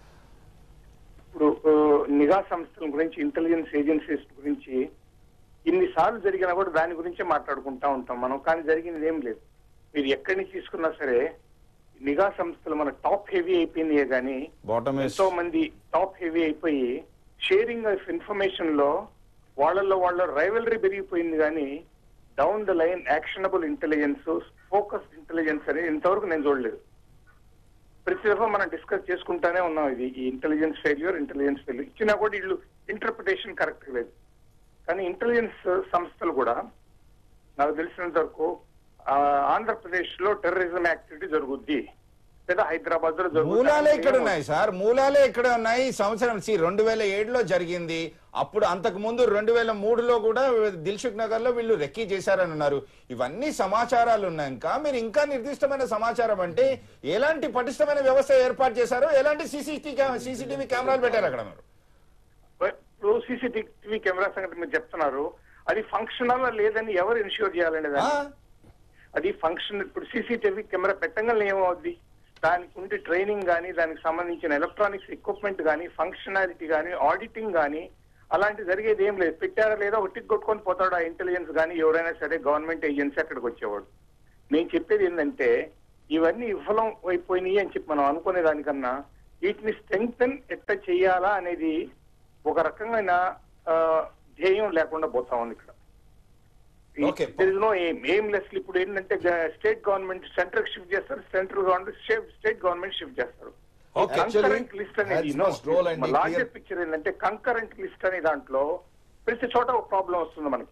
ఇప్పుడు ఆ, నిఘా సంస్థల గురించి ఇంటెలిజెన్స్ ఏజెన్సీస్ గురించి ఇన్నిసార్లు జరిగినా కూడా దాని గురించే మాట్లాడుకుంటా ఉంటాం మనం కానీ జరిగింది ఏం లేదు మీరు ఎక్కడి నుంచి తీసుకున్నా సరే నిఘా సంస్థలు మన టాప్ హెవీ అయిపోయినాయే కానీ బాటమ్ ఎంతో మంది టాప్ హెవీ అయిపోయి షేరింగ్ ఆఫ్ ఇన్ఫర్మేషన్ లో వాళ్ళల్లో వాళ్ళ రైవలరీ పెరిగిపోయింది కానీ down the line actionable intelligence focus intelligence అనేది ఇంతవరకు నేను చూడలేదు ప్రతి దఫా మనం డిస్కస్ చేసుకుంటానే ఉన్నాం ఇది ఈ ఇంటెలిజెన్స్ ఫెయిల్యూర్ ఇంటెలిజెన్స్ ఫెయిల్యూర్ ఇచ్చినా కూడా వీళ్ళు ఇంటర్ప్రిటేషన్ కరెక్ట్ లేదు కానీ ఇంటెలిజెన్స్ సంస్థలు కూడా నాకు తెలిసినంత వరకు ఆ, ఆంధ్రప్రదేశ్ లో టెర్రరిజం యాక్టివిటీ జరుగుద్ది లేదా హైదరాబాద్ లో మూలాలే ఇక్కడ ఉన్నాయి సార్ మూలాలే ఇక్కడ ఉన్నాయి ఈ సంవత్సరం సి రెండు వేల ఏడులో జరిగింది అప్పుడు అంతకు ముందు రెండు వేల మూడులో కూడా దిల్సుఖ్ నగర్ లో వీళ్ళు రెక్కీ చేశారని ఉన్నారు ఇవన్నీ సమాచారాలు ఉన్నాక మీరు ఇంకా నిర్దిష్టమైన సమాచారం అంటే ఎలాంటి పటిష్టమైన వ్యవస్థ ఏర్పాటు చేశారో ఎలాంటి సీసీటీవీ సీసీటీవీ కెమెరాలు పెట్టారు అక్కడ మీరు ఇప్పుడు సీసీటీవీ కెమెరా సంగతి మీరు చెప్తున్నారు అది ఫంక్షనల్ లేదని ఎవరు ఇన్ష్యూర్ చేయాలండి ఆ? దాన్ని అది ఫంక్షన్ ఇప్పుడు సీసీటీవీ కెమెరా పెట్టగానే ఏమవుద్ది దానికి ఉండే ట్రైనింగ్ కానీ దానికి సంబంధించిన ఎలక్ట్రానిక్స్ ఎక్విప్మెంట్ కానీ ఫంక్షనాలిటీ కానీ ఆడిటింగ్ కానీ అలాంటి జరిగేది ఏం లేదు పెట్టారా లేదా ఒక టిక్ కొట్టుకొని పోతాడు ఆ ఇంటెలిజెన్స్ కానీ ఎవరైనా సరే గవర్నమెంట్ ఏజెన్సీ అక్కడికి వచ్చేవాడు నేను చెప్పేది ఏంటంటే ఇవన్నీ విఫలం అయిపోయినాయి అని చెప్పి మనం అనుకునే దానికన్నా వీటిని స్ట్రెంగ్తన్ ఎట్లా చేయాలా అనేది ఒక రకమైన ఆ, ధ్యేయం లేకుండా పోతా ఉంది ఇక్కడ Okay. నో ఏం ఏం లెస్ ఇప్పుడు ఏంటంటే స్టేట్ గవర్నమెంట్ సెంట్రల్ షిఫ్ట్ చేస్తారు central government state government shift చేస్తారు Okay. కంకరెంట్ లిస్ట్ అనేది That's must roll and larger clear. Picture ఏంటంటే కంకరెంట్ లిస్ట్ అనే దాంట్లో ప్రతి చోట ఒక ప్రాబ్లం వస్తుంది మనకి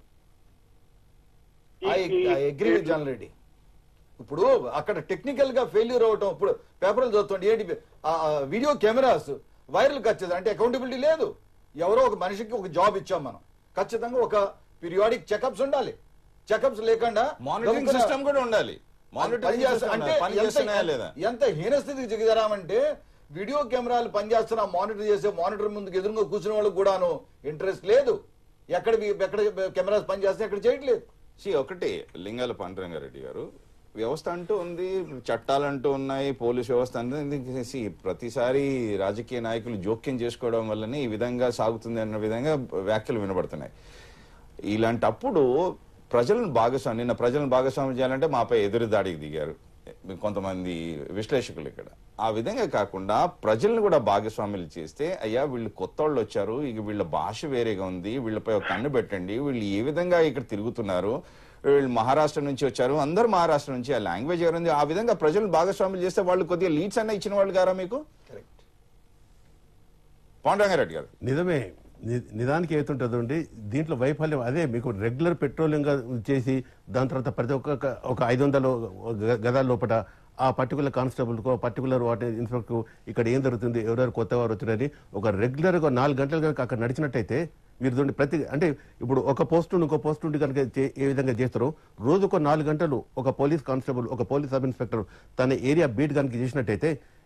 ఈ- ఈ- అగ్రి విత్ జనరల్ రెడ్డి ఇప్పుడు అక్కడ టెక్నికల్ గా ఫెయిల్యూర్ అవటం ఇప్పుడు పేపర్లు చదువుతుంటే ఏంటి వీడియో కెమెరాస్ వైరల్ ఖచ్చితంగా అంటే అకౌంటబిలిటీ లేదు ఎవరో ఒక మనిషికి ఒక జాబ్ ఇచ్చాం మనం ఖచ్చితంగా ఒక పీరియాడిక్ చెకప్స్ ఉండాలి చెకప్స్ లేకుండా మానిటరింగ్ గబుక్కున- సిస్టమ్ కూడా ఉండాలి పని మానిటరింగ్ చేస్తా- సిస్టమ్ అంటే పని ఎంత- చేస్తున్నాయా లేదా ఎంత హీనస్థితికి దిగజారామంటే వీడియో కెమెరాలు పనిచేస్తున్న మానిటర్ చేసే మానిటర్ ముందుకు ఎదురుగా కూర్చున్న వాళ్ళకి కూడాను ఇంట్రెస్ట్ లేదు ఎక్కడ వి- ఎక్కడ కెమెరాస్ పనిచేస్తే ఎక్కడ చేయట్లేదు సి ఒకటి లింగాల పాండురంగారెడ్డి గారు వ్యవస్థ అంటూ ఉంది చట్టాలు అంటూ ఉన్నాయి పోలీస్ వ్యవస్థ అంటూ సి ప్రతిసారి రాజకీయ నాయకులు జోక్యం చేసుకోవడం వల్లనే ఈ విధంగా సాగుతుంది అన్న విధంగా వ్యాఖ్యలు వినబడుతున్నాయి ఇలాంటప్పుడు ప్రజలను భాగస్వామి నిన్న ప్రజలను భాగస్వామ్యం చేయాలంటే మాపై ఎదురు దాడికి దిగారు కొంతమంది విశ్లేషకులు ఇక్కడ ఆ విధంగా కాకుండా ప్రజలను కూడా భాగస్వాములు చేస్తే అయ్యా వీళ్ళు కొత్త వాళ్ళు వచ్చారు ఇక వీళ్ళ భాష వేరేగా ఉంది వీళ్ళపై ఒక కన్ను పెట్టండి వీళ్ళు ఏ విధంగా ఇక్కడ తిరుగుతున్నారు వీళ్ళు మహారాష్ట్ర నుంచి వచ్చారు అందరూ మహారాష్ట్ర నుంచి ఆ లాంగ్వేజ్ ఎవరుంది ఆ విధంగా ప్రజలను భాగస్వాములు చేస్తే వాళ్ళు కొద్దిగా లీడ్స్ అన్న ఇచ్చిన వాళ్ళు గారా మీకు కరెక్ట్ పాండురంగారెడ్డి గారు నిజమే ని- నిదానికి ఏతుంటుందో అండి దీంట్లో వైఫల్యం అదే మీకు రెగ్యులర్ పెట్రోలింగ్ చేసి దాని తర్వాత ప్రతి ఒక్క ఒక ఐదు వందల గ- గదాల లోపల ఆ పర్టికులర్ కానిస్టేబుల్కో పర్టికులర్ వాటి ఇన్స్పెక్టర్ ఇక్కడ ఏం జరుగుతుంది ఎవరెవరు కొత్త వారు వచ్చినారని ఒక రెగ్యులర్ గా నాలుగు గంటలు కనుక అక్కడ నడిచినట్టయితే మీరు చూడండి ప్రతి అంటే ఇప్పుడు ఒక పోస్ట్ నుండి ఇంకో పోస్ట్ నుండి కనుక చే- ఏ విధంగా చేస్తారో రోజుకో నాలుగు గంటలు ఒక పోలీస్ కానిస్టేబుల్ ఒక పోలీస్ సబ్ ఇన్స్పెక్టర్ తన ఏరియా బీట్ కనుక చేసినట్టయితే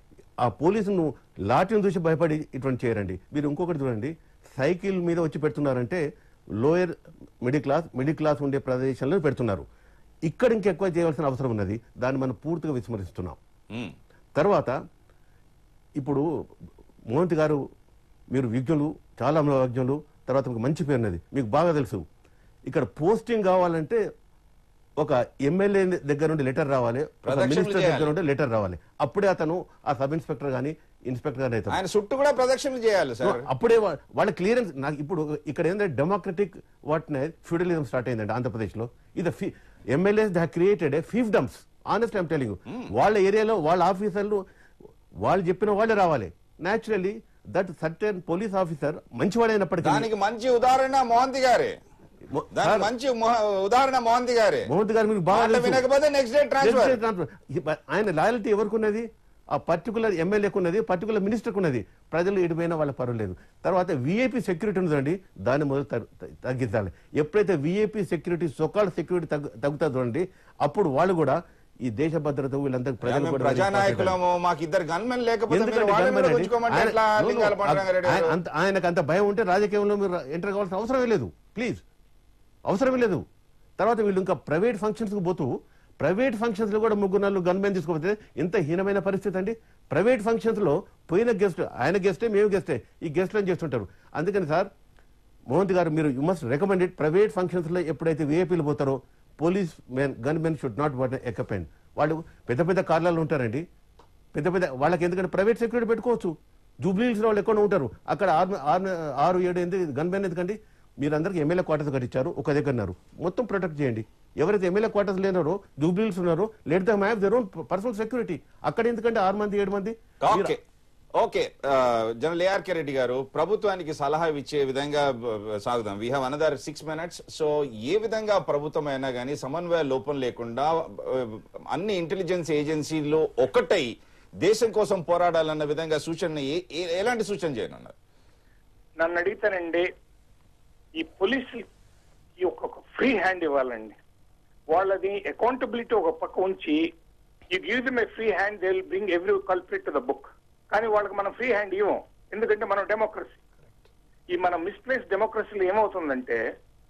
ఆ పోలీసును లాఠీని చూసి భయపడి ఇటువంటి చేయరండి మీరు ఇంకొకటి చూడండి సైకిల్ మీద వచ్చి పెడుతున్నారంటే lower middle class middle class ఉండే ప్రదేశంలో పెడుతున్నారు ఇక్కడ ఇంకెక్కువ చేయవలసిన అవసరం ఉన్నది దాన్ని మనం పూర్తిగా విస్మరిస్తున్నాం మ్మ్. తర్వాత ఇప్పుడు మోహంతి గారు మీరు విజ్ఞులు చాలా విజ్ఞులు తర్వాత మీకు మంచి పేరు ఉన్నది మీకు బాగా తెలుసు ఇక్కడ పోస్టింగ్ కావాలంటే ఒక ఎమ్మెల్యే దగ్గర నుండి లెటర్ రావాలి ఒక ప్రదక్షిణలు మినిస్టర్ చేయాలి. దగ్గర నుండి లెటర్ రావాలి అప్పుడే అతను ఆ సబ్ ఇన్స్పెక్టర్ గానీ ఇన్స్పెక్టర్ గానీ అవుతాడు ఆయన చుట్టూ కూడా ప్రదక్షిణలు చేయాలి సార్ అప్పుడే వా- వాళ్ళ క్లియరెన్స్ నాకు ఇప్పుడు ఇక్కడ ఏంటంటే డెమోక్రటిక్ వాటినే ఫ్యూడలిజం స్టార్ట్ అయిందండి ఆంధ్రప్రదేశ్ లో ఇది MLAs they created a fiefdoms honest I'm telling వాళ్ళ ఏరియాలో వాళ్ళ ఆఫీసర్లు వాళ్ళు చెప్పిన వాళ్ళే రావాలి naturally that certain police officer మంచివాడైనప్పటికీ దానికి మంచి ఉదాహరణ మోహంతి గారే మొ- దానికి సార్, మంచి మొహ- ఉదాహరణ మోహంతి గారే మోహన్ గారు మీకు బాగా మాట తెలుసు. వినకపోతే next day transfer Next day transfer. ఇప్ప- ఆయన లాయల్టీ ఎవరికి ఉన్నది ఆ పర్టికులర్ ఎమ్మెల్యేకి ఉన్నది పర్టికులర్ మినిస్టర్కి ఉన్నది ప్రజలు ఎడిపోయినా వాళ్ళ పర్వాలేదు తర్వాత విఐపి సెక్యూరిటీ ఉందండి దాన్ని మొదలు తగ్గు- త- తగ్గించాలి ఎప్పుడైతే విఐపి సెక్యూరిటీ సొకాల్ సెక్యూరిటీ తగ్గు తగ్గుతుంది చూడండి అప్పుడు వాళ్ళు కూడా ఈ దేశ భద్రత వీళ్ళందరూ ప్రజలు మేము కూడా ప్రజానాయకులము మాకు ఇద్దరు గన్మెన్ లేకపోతే ఎందుకంటే మీరు వాళ్ళని గవర్నమెంట్ కూడా అండి, ఉంచుకోమంటే ఆయన- ఎట్లా no, no, లింగాల పాండురంగారెడ్డి ఆయన- గారు? అంత- ఆయనకు అంత భయం ఉంటే రాజకీయంలో మీరు ఎంటర్ కావాల్సిన అవసరమే లేదు ప్లీజ్ అవసరమే లేదు తర్వాత వీళ్ళు ఇంకా ప్రైవేట్ ఫంక్షన్స్ కు పోతూ ప్రైవేట్ ఫంక్షన్స్ లో కూడా ముగ్గురు నలుగురు గన్మెన్ తీసుకోకపోతే ఎంత హీనమైన పరిస్థితి అండి ప్రైవేట్ ఫంక్షన్స్ లో పోయిన గెస్ట్ ఆయన గెస్టే మేము గెస్టే ఈ గెస్ట్లను చేస్తుంటారు అందుకని సార్ మోహంత్ గారు మీరు you must recommended private functions లో ఎప్పుడైతే విఐపీలు పోతారో policemen gunmen should not what ఎక్కపోయింది వాళ్ళు పెద్ద పెద్ద కార్లలో ఉంటారండి పెద్ద పెద్ద వాళ్ళకి ఎందుకంటే ప్రైవేట్ సెక్యూరిటీ పెట్టుకోవచ్చు జూబ్లీహిల్స్ వాళ్ళు ఎక్కువ ఉంటారు అక్కడ ఆరు ఆరు ఆరు ఏడు ఎందుకు గన్ మెన్ ఎందుకండి మీరందరికీ ఎమ్మెల్యే క్వార్టర్స్ కట్టించారు ఒక దగ్గర ఉన్నారు మొత్తం ప్రొటెక్ట్ చేయండి ఎవరైతే ఎమ్మెల్యే క్వార్టర్స్ లేనారో జూబ్లీహిల్స్ ఉన్నారో let them have their own personal security అక్కడ ఎందుకంటే ఆరు మంది ఏడు మంది మీరు- okay okay general ARK Reddy గారు ప్రభుత్వానికి సలహా ఇచ్చే విధంగా బ- సాగుదాం we have another six minutes so ఏ విధంగా ప్రభుత్వం అయినా కానీ సమన్వయ లోపం లేకుండా ఆ, అన్ని ఇంటెలిజెన్స్ ఏజెన్సీలు ఒకటై దేశం కోసం పోరాడాలన్న విధంగా సూచన ఏ- ఏ- ఎలాంటి సూచన చేయనున్నారు నన్ను అడిగితేనండి ఈ పోలీసులకి ఒక ఫ్రీ హ్యాండ్ ఇవ్వాలండి వాళ్ళది అకౌంటబిలిటీ ఒక పక్క ఉంచి ఈ give them a free hand they will bring every culprit to the book కానీ వాళ్ళకి మనం ఫ్రీ హ్యాండ్ ఇవ్వం ఎందుకంటే మనం డెమోక్రసీ ఈ మన మిస్ప్లేస్ డెమోక్రసీలో ఏమవుతుందంటే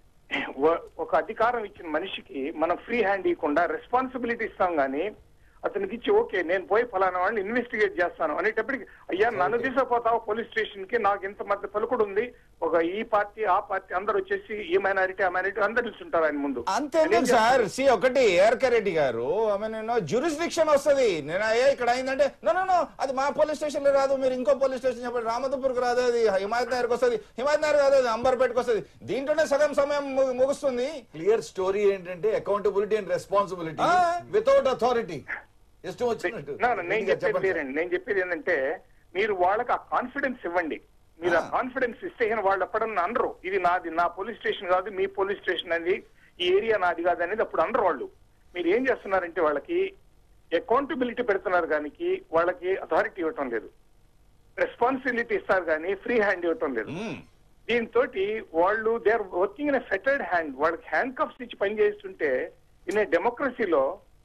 వ- ఒక అధికారం ఇచ్చిన మనిషికి మనం ఫ్రీ హ్యాండ్ ఇవ్వకుండా రెస్పాన్సిబిలిటీ ఇస్తాం కానీ అతనికి ఇచ్చి ఓకే నేను పోయి ఫలానా వాళ్ళని ఇన్వెస్టిగేట్ చేస్తాను అనేటప్పటికి అయ్యా నన్ను తీసుకుపోతావు పోలీస్ స్టేషన్ కి నాకు ఇంత మధ్య పలుకుడు ఉంది ఒక ఈ పార్టీ ఆ పార్టీ అందరు వచ్చేసి ఈ మైనారిటీ ఆ మైనారిటీ అందరు నిల్చుంటారు ఆయన ముందు అంతేందుకు సార్ సి ఒకటి ఏఆర్కే రెడ్డి గారు ఆమె నేను జ్యూరిస్డిక్షన్ వస్తది నేను అయ్యా ఇక్కడ అయిందంటే నో నో నో అది మా పోలీస్ స్టేషన్ లో రాదు మీరు ఇంకో పోలీస్ స్టేషన్ చెప్పండి రామదుపూర్కి రాదు అది హిమాయత్ నగర్కి వస్తుంది హిమాయత్ నగర్ కాదు అది అంబర్పేటకి వస్తుంది దీంట్లోనే సగం సమయం ము- ముగుస్తుంది క్లియర్ స్టోరీ ఏంటంటే అకౌంటబిలిటీ అండ్ రెస్పాన్సిబిలిటీ ఆ. వితౌట్ అథారిటీ ఇష్టం వచ్చినట్టు No, no, నేను గట్టిగా చెప్పేది చెప్పండి సార్. వేరండి నేను చెప్పేది ఏంటంటే మీరు వాళ్ళకి ఆ కాన్ఫిడెన్స్ ఇవ్వండి మీరు ఆ ఆ. కాన్ఫిడెన్స్ ఇస్తే ఈయన వాళ్ళు ఎప్పుడన్నా అనరు ఇది నాది నా పోలీస్ స్టేషన్ కాదు మీ పోలీస్ స్టేషన్ అనేది ఈ ఏరియా నాది కాదు అనేది అప్పుడు అనరు వాళ్ళు మీరు ఏం చేస్తున్నారంటే వాళ్ళకి అకౌంటబిలిటీ పెడుతున్నారు కానీ వాళ్ళకి అథారిటీ ఇవ్వటం లేదు రెస్పాన్సిబిలిటీ ఇస్తారు కానీ ఫ్రీ హ్యాండ్ ఇవ్వటం లేదు మ్మ్. దీంతో వాళ్ళు they are working in fettered hand వాళ్ళకి హ్యాండ్ కప్స్ ఇచ్చి పనిచేస్తుంటే ఇన్ డెమోక్రసీలో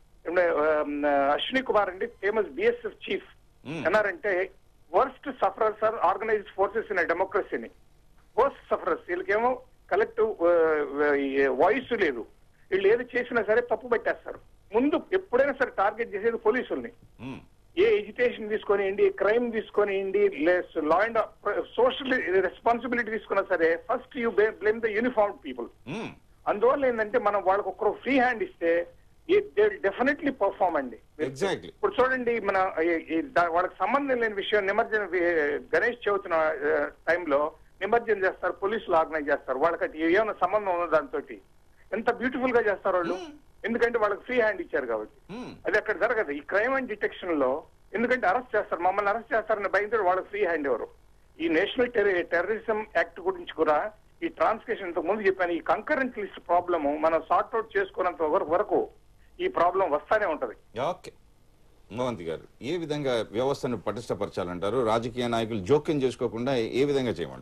అశ్విని కుమార్ అండి ఫేమస్ బిఎస్ఎఫ్ చీఫ్ Hmm. అన్నారంటే worst sufferers are organised forces in డెమోక్రసీని వర్స్ట్ సఫరర్స్ వీళ్ళకేమో కలెక్టివ్ వాయిస్ లేదు వీళ్ళు ఏది చేసినా సరే తప్పు పెట్టేస్తారు ముందు ఎప్పుడైనా సరే టార్గెట్ చేసేది పోలీసుల్ని మ్మ్. ఏ ఎడ్యుకేషన్ తీసుకొనియండి క్రైమ్ తీసుకొనియండి లా అండ్ సోషల్ రెస్పాన్సిబిలిటీ తీసుకున్నా సరే first you blame the uniform people మ్మ్. అందువల్ల ఏంటంటే మనం వాళ్ళకి ఒక్కరు ఫ్రీ హ్యాండ్ ఇస్తే దే డెఫినెట్లీ పర్ఫార్మ్ అండి Exactly. ఇప్పుడు చూడండి మన ఈ- ఈ దా- వాళ్ళకి సంబంధం లేని విషయం నిమజ్జన వి- గణేష్ చవితిన టైంలో నిమజ్జనం చేస్తారు పోలీసులు ఆర్గనైజ్ చేస్తారు వాళ్ళకి అది ఏమైనా సంబంధం ఉన్న దాంతో ఎంత బ్యూటిఫుల్ గా చేస్తారు వాళ్ళు ఎందుకంటే వాళ్ళకి ఫ్రీ హ్యాండ్ ఇచ్చారు కాబట్టి మ్మ్. అది అక్కడ జరగదు ఈ క్రైమ్ అండ్ డిటెక్షన్ లో ఎందుకంటే అరెస్ట్ చేస్తారు మమ్మల్ని అరెస్ట్ చేస్తారని భయంతో వాళ్ళకి ఫ్రీ హ్యాండ్ ఎవరు ఈ నేషనల్ టెర్రరిజం యాక్ట్ గురించి కూడా ఈ ట్రాన్స్కేషన్ ఇంతకు ముందు చెప్పాను ఈ కంకరెంట్ లిస్ట్ ప్రాబ్లమ్ మనం సార్ట్ అవుట్ చేసుకున్నంత వర- వరకు ఈ ప్రాబ్లం వస్తానే ఉంటది ఓకే మోహంతి గారు ఏ విధంగా వ్యవస్థను పటిష్టపరచాలంటారు రాజకీయ నాయకులు జోక్యం చేసుకోకుండా ఏ విధంగా చేయమంటారు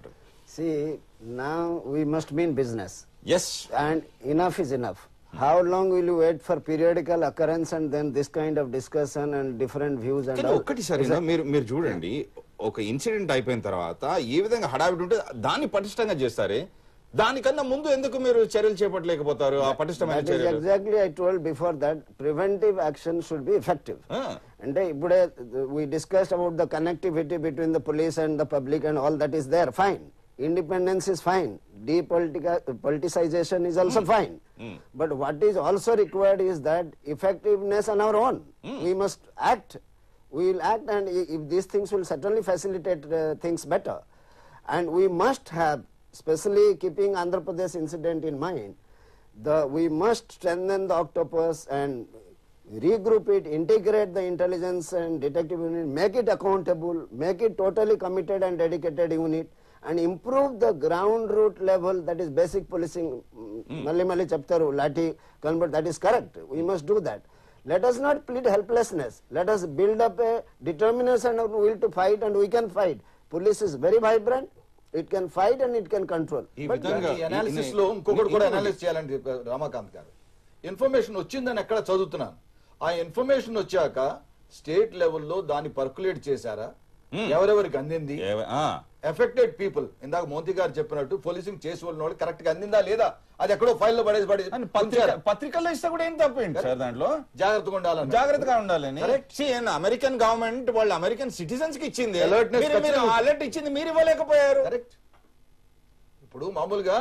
See, now we must be in business. Yes And enough is enough. How long will you wait for periodical occurrence and then this kind of discussion and different views and కానీ all? ఒక్కటి సరేనా మీరు మీరు చూడండి ఒక incident అయిపోయిన తర్వాత ఏ విధంగా హడావిడి ఉంటే దాన్ని పటిష్టంగా చేస్తారే దానికన్నా ముందు ఎందుకు మీరు చర్యలు చేపట్టలేకపోతారు ఆ పటిష్టమైన That is చర్యలు exactly I told before that preventive action should be effective. Ah. అంటే ఇప్పుడే we discussed about the connectivity between the police and the public and all that is there, fine. Independence is fine. Depoliticization is also fine. But what is also required is that effectiveness on our own. We must act. We will act and i- if these things will certainly facilitate uh, things better. And we must have, especially keeping Andhra Pradesh incident in mind, the, we must strengthen the octopus and regroup it, integrate the intelligence and detective unit, make it accountable, make it totally committed and dedicated unit, and improve the ground root level, that is basic policing. Malli Malli chaptaru, Lati, convert, that is correct. We must do that. Let us not plead helplessness. Let us build up a determination and will to fight, and we can fight. Police is very vibrant. It can fight and it can control. ఈ But విధంగా ఈ analysis ఈ- లో ఇంకొకటి కూడా ఇంకొకటి. Analysis చేయాలని చెప్పారు రమాకాంత్ గారు ఇన్ఫర్మేషన్ వచ్చిందని ఎక్కడ చదువుతున్నాను ఆ ఇన్ఫర్మేషన్ వచ్చాక స్టేట్ లెవెల్లో దాన్ని పర్కులేట్ చేశారా ఎవరెవరికి అందింది ఏవ- ఆ. ఎఫెక్టెడ్ పీపుల్ ఇందాక మోంతి గారు చెప్పినట్టు పోలీసింగ్ చేసి వాళ్ళ వాళ్ళు కరెక్ట్ గా అందిందా లేదా అది ఎక్కడో ఫైల్లో పడేసి పడేసి అని పత్రిక ఉంచారా? పత్రికల్లో ఇస్తే కూడా ఏం తప్పేంటి సార్ దాంట్లో జాగ్రత్తగా ఉండాలని జాగ్రత్తగా ఉండాలని Correct. See, and American government వాళ్ళు అమెరికన్ సిటిజన్స్ కి ఇచ్చింది Alertness మీరు- మీరు ఖచ్చితంగా. అలర్ట్ ఇచ్చింది మీరు ఇవ్వలేకపోయారు కరెక్ట్ ఇప్పుడు మామూలుగా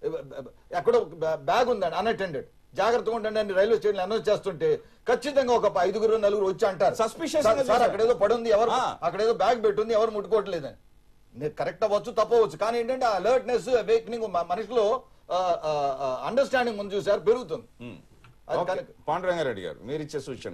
ఎక్కడో బ్యాగ్ ఉందండి అన్అటెండెడ్ జాగ్రత్తగా ఉండండి అని రైల్వే స్టేషన్ అనౌన్స్ చేస్తుంటే ఖచ్చితంగా ఒక ఐదుగురు నలుగురు వచ్చి అంటారు Suspicious సార్, గా సార్ చూశారు. అక్కడ ఏదో పడి ఉంది ఎవరు ఆ. అక్కడ ఏదో బ్యాగ్ పెట్టుంది ఎవరు ముట్టుకోవట్లేదని కరెక్ట్ అవ్వచ్చు తప్పవచ్చు కానీ ఏంటంటే అలర్ట్నెస్ అవేక్నింగ్ మనిషిలో అండర్స్టాండింగ్ ముందు చూసారు పెరుగుతుంది అది ఓకే. కనుక పాండురంగారెడ్డి గారు మీరు ఇచ్చే సూచన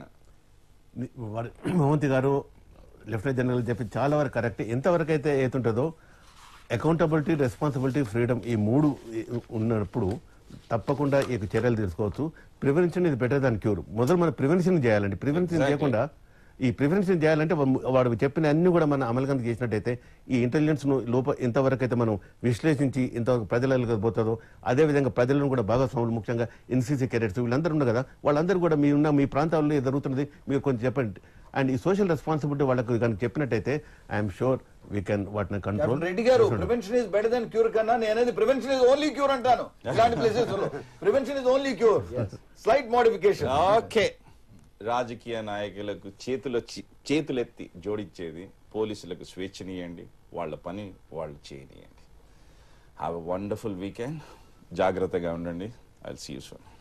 ని- వారి- మోహంతి గారు లెఫ్టినెంట్ జనరల్ చెప్పి చాలా వరకు కరెక్ట్ ఎంతవరకు అయితే ఏతుంటుందో అకౌంటబిలిటీ రెస్పాన్సిబిలిటీ ఫ్రీడమ్ ఈ మూడు ఈ- ఉన్నప్పుడు తప్పకుండా ఈ చర్యలు తీసుకోవచ్చు ప్రివెన్షన్ ఇది బెటర్ దాన్ క్యూర్ మొదలు మనం ప్రివెన్షన్ చేయాలండి ప్రివెన్షన్ Exactly. చేయకుండా ఈ ప్రివెన్షన్ చేయాలంటే వా- వాడు చెప్పిన అన్ని కూడా మనం అమలు కనుక చేసినట్టయితే ఈ ఇంటెలిజెన్స్ ను లోప ఎంతవరకు అయితే మనం విశ్లేషించి ఎంతవరకు ప్రజలకు పోతుందో అదే విధంగా ప్రజలను కూడా భాగస్వాములు ముఖ్యంగా ఎన్సీసీ కెడెట్స్ వీళ్ళందరూ ఉన్నారు కదా వాళ్ళందరూ కూడా మీ ఉన్న మీ ప్రాంతాల్లో ఏది జరుగుతున్నది మీరు కొంచెం చెప్పండి అండ్ ఈ సోషల్ రెస్పాన్సిబిలిటీ వాళ్ళకు కనుక చెప్పినట్టయితే ఐఎమ్ షూర్ వీ కెన్ వాటిని కంట్రోల్ రెడ్డి గారు prevention is better than cure కన్నా నేనేది ప్రివెన్షన్ ఇస్ ఓన్లీ క్యూర్ అంటాను ఇలాంటి ప్లేసెస్ లో prevention is only cure slight modification okay రాజకీయ నాయకులకు చేతులు చేతులెత్తి జోడించేది పోలీసులకు స్వేచ్ఛనియండి వాళ్ళ పని వాళ్ళు చేయనియండి హ్యావ్ ఎ వండర్ఫుల్ వీకెండ్ జాగ్రత్తగా ఉండండి ఐ సీ యూ సూన్